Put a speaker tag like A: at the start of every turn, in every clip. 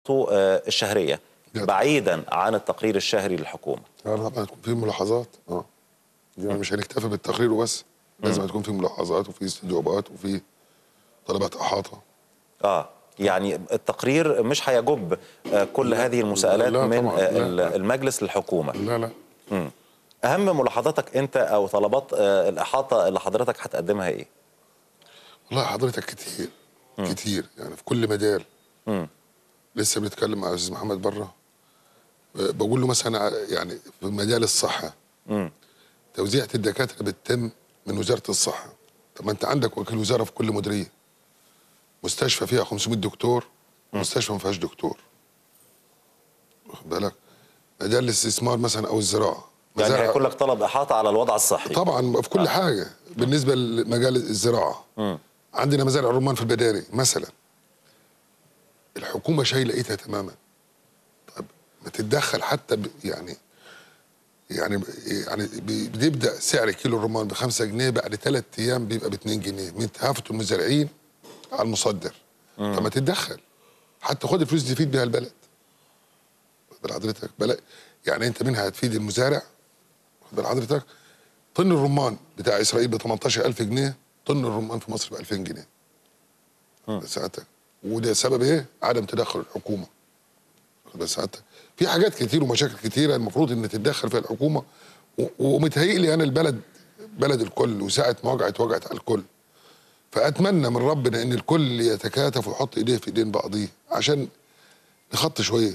A: الشهريه بعيدا عن التقرير الشهري للحكومه
B: طبعا تكون في ملاحظات اه يعني مش هنكتفي بالتقرير وبس لازم تكون في ملاحظات وفي استجوابات وفي طلبات احاطه
A: اه يعني التقرير مش هيجب كل
B: لا.
A: هذه المساءلات
B: لا
A: من
B: طبعاً. لا، لا.
A: المجلس للحكومه
B: لا لا
A: مم. اهم ملاحظاتك انت او طلبات آه، الاحاطه اللي حضرتك هتقدمها ايه
B: والله حضرتك كتير كتير يعني في كل مجال
A: مم.
B: لسه بنتكلم مع استاذ محمد بره آه، بقول له مثلا ع- يعني في مجال الصحه
A: مم.
B: توزيعة الدكاتره بتتم من وزاره الصحه طب ما انت عندك وكيل وزاره في كل مديريه مستشفى فيها 500 دكتور مستشفى ما فيهاش دكتور واخد بالك مجال الاستثمار مثلا او الزراعه
A: يعني
B: مزارع-
A: هيكون لك طلب احاطه على الوضع الصحي
B: طبعا في كل حاجه بالنسبه لمجال الزراعه
A: مم.
B: عندنا مزارع الرمان في البداري مثلا الحكومه شايله ايدها تماما طب ما تتدخل حتى ب يعني يعني يعني ب- بتبدا سعر كيلو الرمان ب 5 جنيه بعد ثلاث ايام بيبقى ب 2 جنيه من تهافت المزارعين على المصدر طب ما تتدخل حتى خد الفلوس دي تفيد بيها البلد واخد بال حضرتك بلا يعني انت منها هتفيد المزارع واخد بال حضرتك طن الرمان بتاع اسرائيل ب 18000 جنيه طن الرمان في مصر ب 2000 جنيه ساعتك وده سبب ايه؟ عدم تدخل الحكومه واخد بال ساعتك في حاجات كتير ومشاكل كتيره المفروض ان تتدخل فيها الحكومه و- ومتهيئلي انا البلد بلد الكل وساعه ما وجعت وجعت على الكل فاتمنى من ربنا ان الكل يتكاتف ويحط ايديه في ايدين بعضيه عشان نخط شويه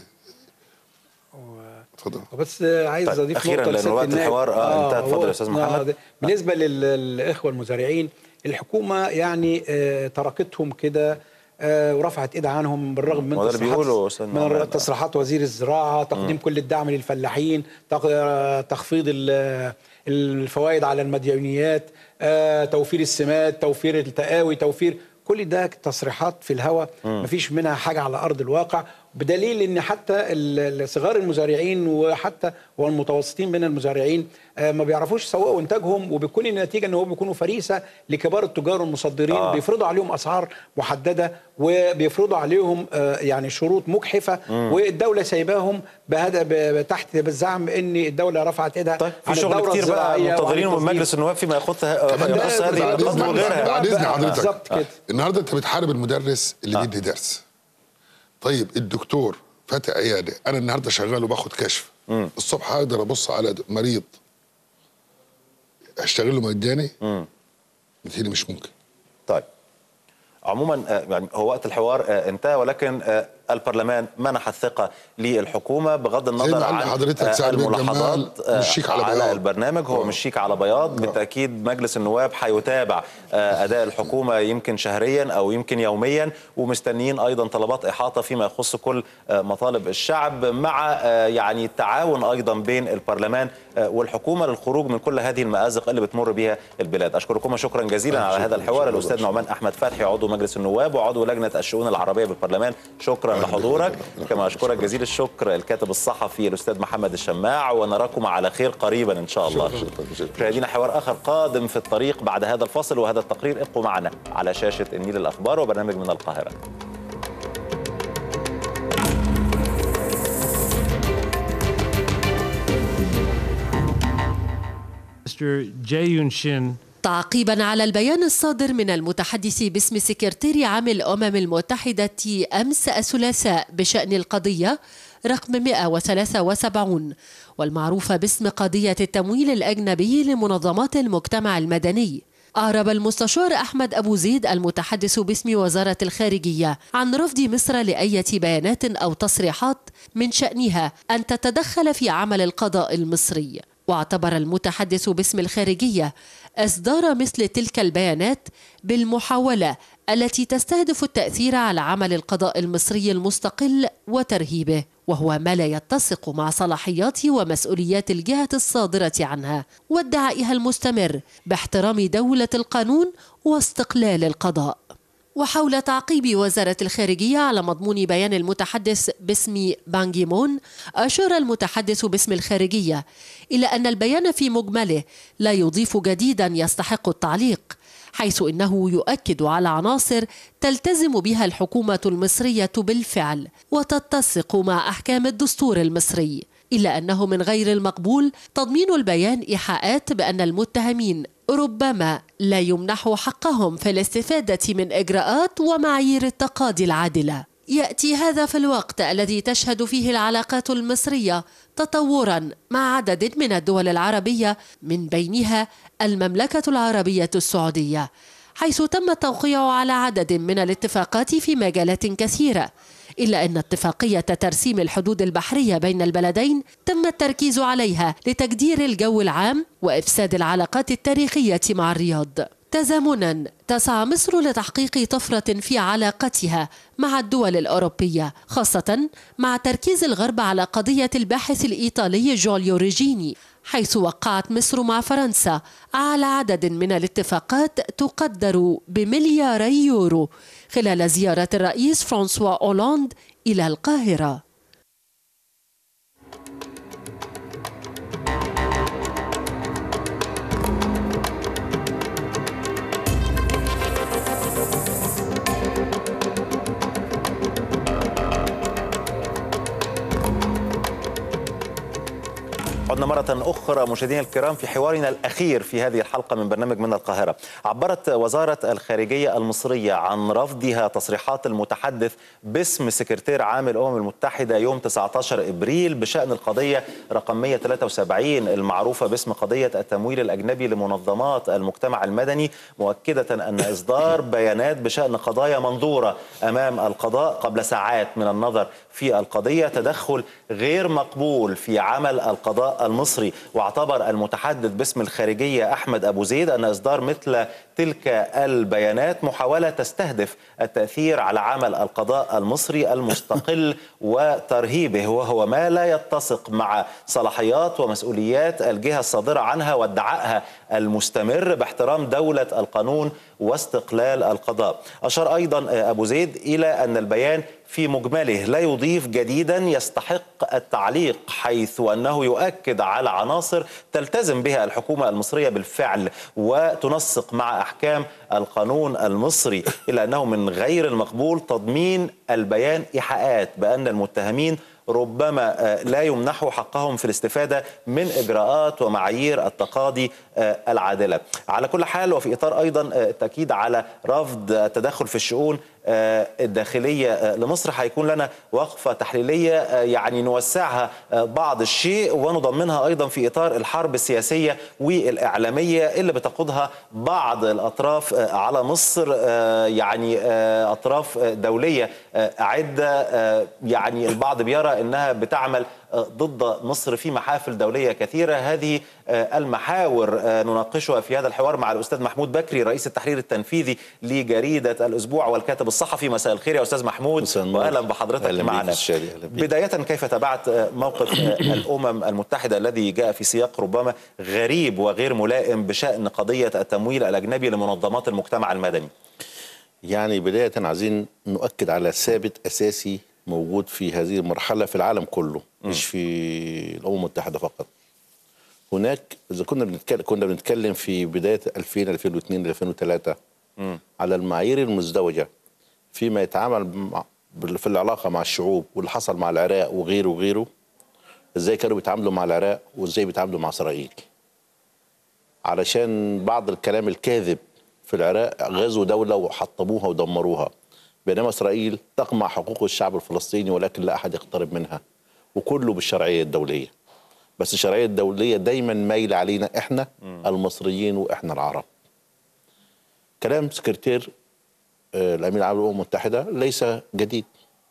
B: اتفضل
C: بس عايز
A: طيب،
C: اضيف
A: أخيراً
C: نقطه
A: لأن
C: لسيادة
A: وقت
C: النائب.
A: الحوار، آه، انتهى. اتفضل
C: هو-
A: يا أستاذ
C: آه،
A: محمد.
C: ده- بالنسبه لل- للاخوه المزارعين الحكومه يعني آه، تركتهم كده آه، ورفعت ايدها عنهم بالرغم من
A: هو ده اللي
C: تصريحات-
A: بيقوله أستاذ محمد.
C: من تصريحات وزير الزراعه تقديم كل الدعم للفلاحين تق- آه، تخفيض ال- الفوائد على المديونيات آه، توفير السمات توفير التقاوي توفير كل ده تصريحات في الهواء مفيش منها حاجه على ارض الواقع بدليل ان حتى ال- ال- صغار المزارعين وحتى والمتوسطين من المزارعين آه، ما بيعرفوش يسوقوا انتاجهم وبتكون النتيجه ان هو بيكونوا فريسه لكبار التجار والمصدرين
A: آه.
C: آه. بيفرضوا عليهم اسعار محدده وبيفرضوا عليهم آه، يعني شروط مجحفه والدوله سايباهم بهذا ب- تحت بالزعم ان الدوله رفعت ايدها
A: طيب في
C: عن
A: شغل
C: الدورة
A: كتير بقى
C: الزراعية وعن
A: منتظرين من
C: التصدير.
A: مجلس النواب فيما يخص
B: كمان
A: يخص
B: ده-
A: هذه
B: بعد
A: القضيه
B: إذن-
A: وغيرها
B: بعد اذن
C: بقى.
B: حضرتك
C: بالظبط كده.
B: النهارده انت بتحارب المدرس اللي بيدي درس طيب الدكتور فاتح عياده انا النهارده شغال وباخد كشف الصبح اقدر ابص على د- مريض اشتغل له مجاني متهيألي مش ممكن
A: طيب عموما آه، يعني هو وقت الحوار آه، انتهى ولكن آه، البرلمان منح الثقة للحكومة بغض النظر
B: ما قال
A: عن
B: لحضرتك
A: آه،
B: سعد بن
A: الملاحظات
B: جمال
A: آه،
B: مش شيك على
A: على
B: بياض.
A: البرنامج هو
B: آه.
A: مش شيك على بياض بالتأكيد مجلس النواب هيتابع آه، أداء الحكومة يمكن شهريا أو يمكن يوميا ومستنيين أيضا طلبات إحاطة فيما يخص كل آه، مطالب الشعب مع آه، يعني التعاون أيضا بين البرلمان آه، والحكومة للخروج من كل هذه المآزق اللي بتمر بها البلاد أشكركم شكرا جزيلا على
B: شكراً،
A: هذا الحوار
B: شكراً.
A: الأستاذ نعمان أحمد فتحي عضو مجلس النواب وعضو لجنة الشؤون العربية بالبرلمان شكرا لحضورك كما أشكرك جزيل الشكر الكاتب الصحفي الأستاذ محمد الشماع ونراكم على خير قريبا إن شاء الله
B: شكراً، شكراً.
A: مشاهدينا حوار آخر قادم في الطريق بعد هذا الفصل وهذا التقرير ابقوا معنا على شاشة النيل الأخبار وبرنامج من القاهرة
D: Mr. Jae Yun Shin
E: تعقيبا على البيان الصادر من المتحدث باسم سكرتير عام الأمم المتحدة أمس الثلاثاء بشأن القضية رقم 173 والمعروفة باسم قضية التمويل الأجنبي لمنظمات المجتمع المدني أعرب المستشار أحمد أبو زيد المتحدث باسم وزارة الخارجية عن رفض مصر لأية بيانات أو تصريحات من شأنها أن تتدخل في عمل القضاء المصري واعتبر المتحدث باسم الخارجية إصدار مثل تلك البيانات بالمحاولة التي تستهدف التأثير على عمل القضاء المصري المستقل وترهيبه وهو ما لا يتسق مع صلاحيات ومسؤوليات الجهة الصادرة عنها وادعائها المستمر باحترام دولة القانون واستقلال القضاء وحول تعقيب وزارة الخارجية على مضمون بيان المتحدث باسم بانجيمون أشار المتحدث باسم الخارجية إلى أن البيان في مجمله لا يضيف جديدا يستحق التعليق حيث إنه يؤكد على عناصر تلتزم بها الحكومة المصرية بالفعل وتتسق مع أحكام الدستور المصري إلا أنه من غير المقبول تضمين البيان إيحاءات بأن المتهمين ربما لا يمنحوا حقهم في الاستفادة من إجراءات ومعايير التقاضي العادلة يأتي هذا في الوقت الذي تشهد فيه العلاقات المصرية تطورا مع عدد من الدول العربية من بينها المملكة العربية السعودية حيث تم التوقيع على عدد من الاتفاقات في مجالات كثيرة إلا أن اتفاقية ترسيم الحدود البحرية بين البلدين تم التركيز عليها لتجدير الجو العام وإفساد العلاقات التاريخية مع الرياض تزامنا تسعى مصر لتحقيق طفرة في علاقتها مع الدول الأوروبية خاصة مع تركيز الغرب على قضية الباحث الإيطالي جوليو ريجيني حيث وقعت مصر مع فرنسا على عدد من الاتفاقات تقدر بملياري يورو خلال زيارة الرئيس فرانسوا أولاند إلى القاهرة
A: عدنا مرة أخرى مشاهدينا الكرام في حوارنا الأخير في هذه الحلقة من برنامج من القاهرة عبرت وزارة الخارجية المصرية عن رفضها تصريحات المتحدث باسم سكرتير عام الأمم المتحدة يوم 19 إبريل بشأن القضية رقم 173 المعروفة باسم قضية التمويل الأجنبي لمنظمات المجتمع المدني مؤكدة أن إصدار بيانات بشأن قضايا منظورة أمام القضاء قبل ساعات من النظر في القضية تدخل غير مقبول في عمل القضاء المصري واعتبر المتحدث باسم الخارجية أحمد أبو زيد أن إصدار مثل تلك البيانات محاولة تستهدف التأثير على عمل القضاء المصري المستقل وترهيبه وهو ما لا يتسق مع صلاحيات ومسؤوليات الجهة الصادرة عنها وادعائها المستمر باحترام دولة القانون واستقلال القضاء أشار أيضا أبو زيد إلى أن البيان في مجمله لا يضيف جديدا يستحق التعليق حيث أنه يؤكد على عناصر تلتزم بها الحكومة المصرية بالفعل وتنسق مع أحكام القانون المصري إلا أنه من غير المقبول تضمين البيان إيحاءات بأن المتهمين ربما لا يمنحوا حقهم في الاستفادة من إجراءات ومعايير التقاضي العادلة على كل حال وفي إطار أيضا التأكيد على رفض التدخل في الشؤون الداخلية لمصر هيكون لنا وقفة تحليلية يعني نوسعها بعض الشيء ونضمنها أيضا في إطار الحرب السياسية والإعلامية اللي بتقودها بعض الأطراف على مصر يعني أطراف دولية عدة يعني البعض بيرى أنها بتعمل ضد مصر في محافل دولية كثيرة هذه المحاور نناقشها في هذا الحوار مع الأستاذ محمود بكري رئيس التحرير التنفيذي لجريدة الأسبوع والكاتب الصحفي مساء الخير يا أستاذ محمود وأهلا بحضرتك
F: أهلا
A: معنا بداية كيف تابعت موقف الأمم المتحدة الذي جاء في سياق ربما غريب وغير ملائم بشأن قضية التمويل الأجنبي لمنظمات المجتمع المدني
F: يعني بداية عايزين نؤكد على ثابت أساسي موجود في هذه المرحلة في العالم كله م. مش في الأمم المتحدة فقط هناك إذا كنا بنتكلم كنا بنتكلم في بداية 2000 2002 2003 م. على المعايير المزدوجة فيما يتعامل مع في العلاقة مع الشعوب واللي حصل مع العراق وغيره وغيره ازاي كانوا بيتعاملوا مع العراق وازاي بيتعاملوا مع اسرائيل علشان بعض الكلام الكاذب في العراق غزوا دولة وحطموها ودمروها بينما اسرائيل تقمع حقوق الشعب الفلسطيني ولكن لا احد يقترب منها وكله بالشرعيه الدوليه بس الشرعيه الدوليه دايما مايله علينا احنا م. المصريين واحنا العرب كلام سكرتير الامين العام للامم المتحده ليس جديد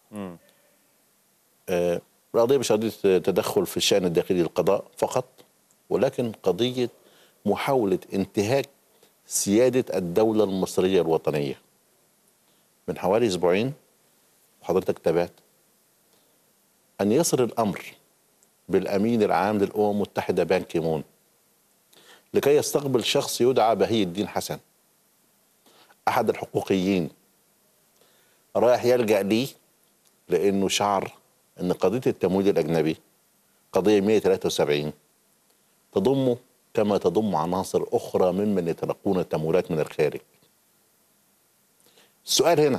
F: آه القضيه مش قضيه تدخل في الشان الداخلي للقضاء فقط ولكن قضيه محاوله انتهاك سياده الدوله المصريه الوطنيه من حوالي اسبوعين حضرتك تابعت ان يصل الامر بالامين العام للامم المتحده بان كيمون لكي يستقبل شخص يدعى بهي الدين حسن احد الحقوقيين رايح يلجا لي لانه شعر ان قضيه التمويل الاجنبي قضيه 173 تضمه كما تضم عناصر أخرى ممن يتلقون التمويلات من الخارج السؤال هنا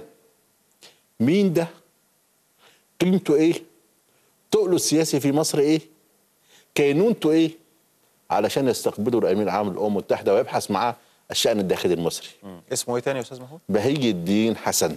F: مين ده قيمته ايه تقله السياسي في مصر ايه كينونته ايه علشان يستقبلوا الامين العام للامم المتحده ويبحث معاه الشان الداخلي المصري
A: اسمه ايه تاني يا استاذ محمود؟
F: بهي الدين حسن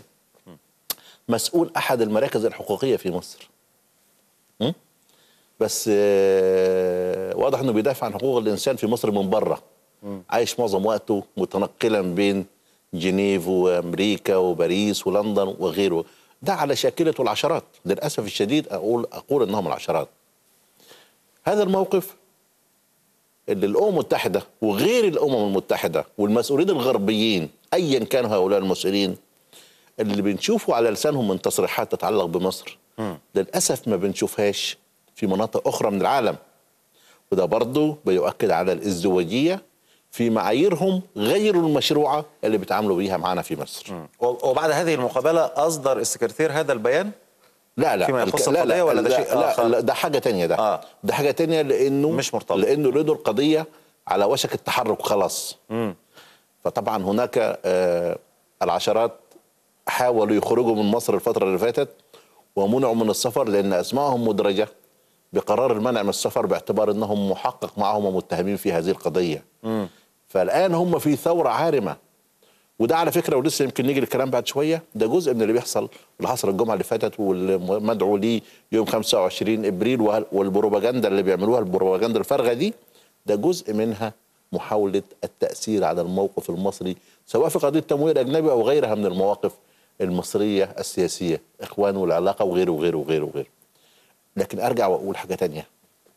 F: مسؤول احد المراكز الحقوقيه في مصر م? بس آه، واضح انه بيدافع عن حقوق الانسان في مصر من بره عايش معظم وقته متنقلا بين جنيف وامريكا وباريس ولندن وغيره ده على شاكلته العشرات للاسف الشديد اقول اقول انهم العشرات هذا الموقف اللي الامم المتحده وغير الامم المتحده والمسؤولين الغربيين ايا كانوا هؤلاء المسؤولين اللي بنشوفه على لسانهم من تصريحات تتعلق بمصر للاسف ما بنشوفهاش في مناطق اخرى من العالم وده برضه بيؤكد على الازدواجيه في معاييرهم غير المشروعه اللي بيتعاملوا بيها معانا في مصر
A: و- وبعد هذه المقابله اصدر السكرتير هذا البيان
F: لا لا
A: فيما يخص
F: الك- لا
A: القضية ولا ده
F: لا
A: شيء
F: لا,
A: آخر؟
F: لا ده حاجه تانية ده
A: آه.
F: ده حاجه تانية لانه
A: مش مرتبط.
F: لانه لقوا القضيه على وشك التحرك خلاص فطبعا هناك آه العشرات حاولوا يخرجوا من مصر الفتره اللي فاتت ومنعوا من السفر لان اسمائهم مدرجه بقرار المنع من السفر باعتبار انهم محقق معهم ومتهمين في هذه القضيه فالان هم في ثوره عارمه وده على فكره ولسه يمكن نيجي للكلام بعد شويه ده جزء من اللي بيحصل اللي حصل الجمعه اللي فاتت والمدعو ليه يوم 25 ابريل وه- والبروباجندا اللي بيعملوها البروباجندا الفارغه دي ده جزء منها محاوله التاثير على الموقف المصري سواء في قضيه تمويل اجنبي او غيرها من المواقف المصريه السياسيه اخوان والعلاقه وغيره وغيره وغيره وغيره لكن ارجع واقول حاجه تانية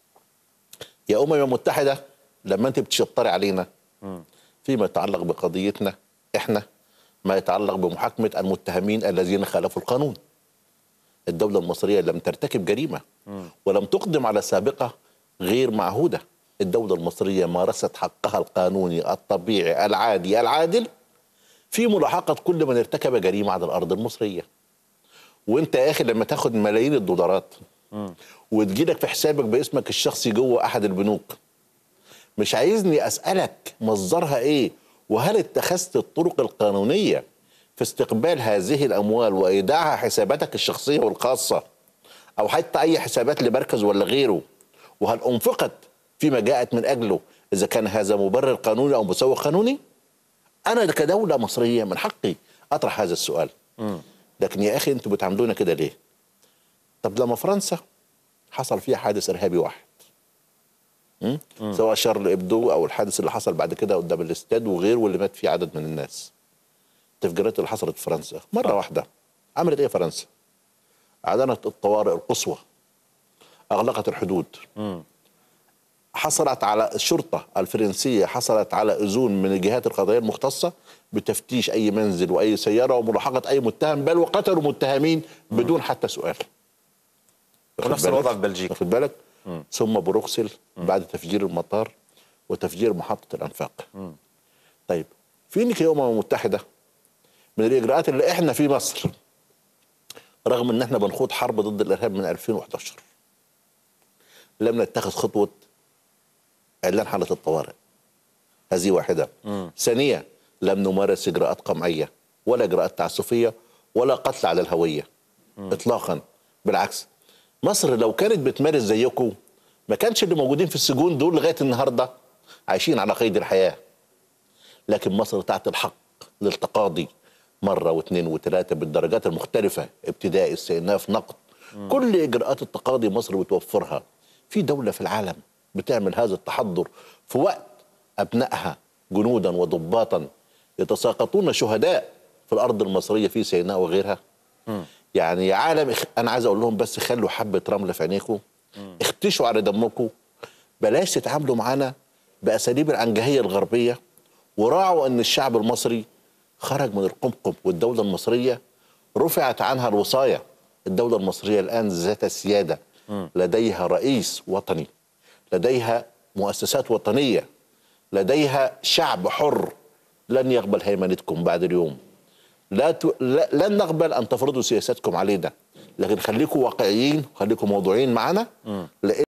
F: يا امم المتحده لما انت بتشطري علينا فيما يتعلق بقضيتنا احنا ما يتعلق بمحاكمه المتهمين الذين خالفوا القانون الدوله المصريه لم ترتكب جريمه ولم تقدم على سابقه غير معهوده الدوله المصريه مارست حقها القانوني الطبيعي العادي العادل في ملاحقه كل من ارتكب جريمه على الارض المصريه وانت يا اخي لما تاخد ملايين الدولارات وتجيلك في حسابك باسمك الشخصي جوه احد البنوك مش عايزني اسالك مصدرها ايه وهل اتخذت الطرق القانونيه في استقبال هذه الاموال وايداعها حساباتك الشخصيه والخاصه او حتى اي حسابات لمركز ولا غيره وهل انفقت فيما جاءت من اجله اذا كان هذا مبرر قانوني او مسوغ قانوني انا كدوله مصريه من حقي اطرح هذا السؤال لكن يا اخي انتوا بتعاملونا كده ليه طب لما فرنسا حصل فيها حادث ارهابي واحد م? سواء شارل ابدو او الحادث اللي حصل بعد كده قدام الاستاد وغيره واللي مات فيه عدد من الناس التفجيرات اللي حصلت في فرنسا مره واحده عملت ايه فرنسا اعلنت الطوارئ القصوى اغلقت الحدود حصلت على الشرطه الفرنسيه حصلت على اذون من الجهات القضائيه المختصه بتفتيش اي منزل واي سياره وملاحقه اي متهم بل وقتلوا متهمين بدون حتى سؤال واخد
A: ونفس
F: بالك؟
A: الوضع في بلجيكا.
F: واخد بالك ثم بروكسل بعد تفجير المطار وتفجير محطه الانفاق طيب فين كأمم المتحده من الاجراءات اللي احنا في مصر رغم ان احنا بنخوض حرب ضد الارهاب من 2011 لم نتخذ خطوه اعلان حاله الطوارئ هذه واحده ثانيه لم نمارس اجراءات قمعيه ولا اجراءات تعسفيه ولا قتل على الهويه اطلاقا بالعكس مصر لو كانت بتمارس زيكم ما كانش اللي موجودين في السجون دول لغايه النهارده عايشين على قيد الحياه لكن مصر تعطي الحق للتقاضي مرة واثنين وثلاثة بالدرجات المختلفة ابتدائي استئناف نقد كل إجراءات التقاضي مصر بتوفرها في دولة في العالم بتعمل هذا التحضر في وقت أبنائها جنودا وضباطا يتساقطون شهداء في الأرض المصرية في سيناء وغيرها يعني يا عالم اخ- أنا عايز أقول لهم بس خلوا حبة رملة في عينيكم اختشوا على دمكم بلاش تتعاملوا معانا بأساليب العنجهية الغربية وراعوا أن الشعب المصري خرج من القمقم والدولة المصرية رفعت عنها الوصاية الدولة المصرية الآن ذات السيادة لديها رئيس وطني لديها مؤسسات وطنية لديها شعب حر لن يقبل هيمنتكم بعد اليوم لا, ت... لا لن نقبل ان تفرضوا سياساتكم علينا لكن خليكم واقعيين خليكم موضوعيين معنا لان